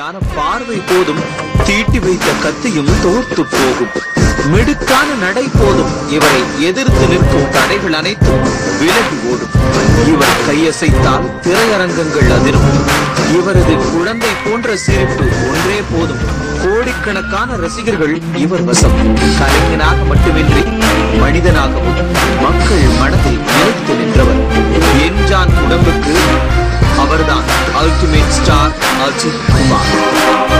கூர்மையான பார்வை போதும் தீட்டி வைத்த கத்தியும் தோற்று போகும் மிடுக்கான நடை போதும் இவரை எதிர்த்து நிற்கும் தடைகள் அனைத்தும் விலகி ஓடும் இவர் கையசைத்தால் திரையரங்கங்கள் அதிரும் இவரது குழந்தை போன்ற சிரிப்பு ஒன்றே போதும் கோடிக்கணக்கான ரசிகர்கள் இவர் வசம் கலைஞனாக மட்டுமின்றி மனிதனாகவும் மக்கள் மனதில் நிலைத்து நின்றவர் என்ஜான் உடம்புக்கு அவர்தான் அல்டிமேட் ஸ்டார் அஜித் குமார்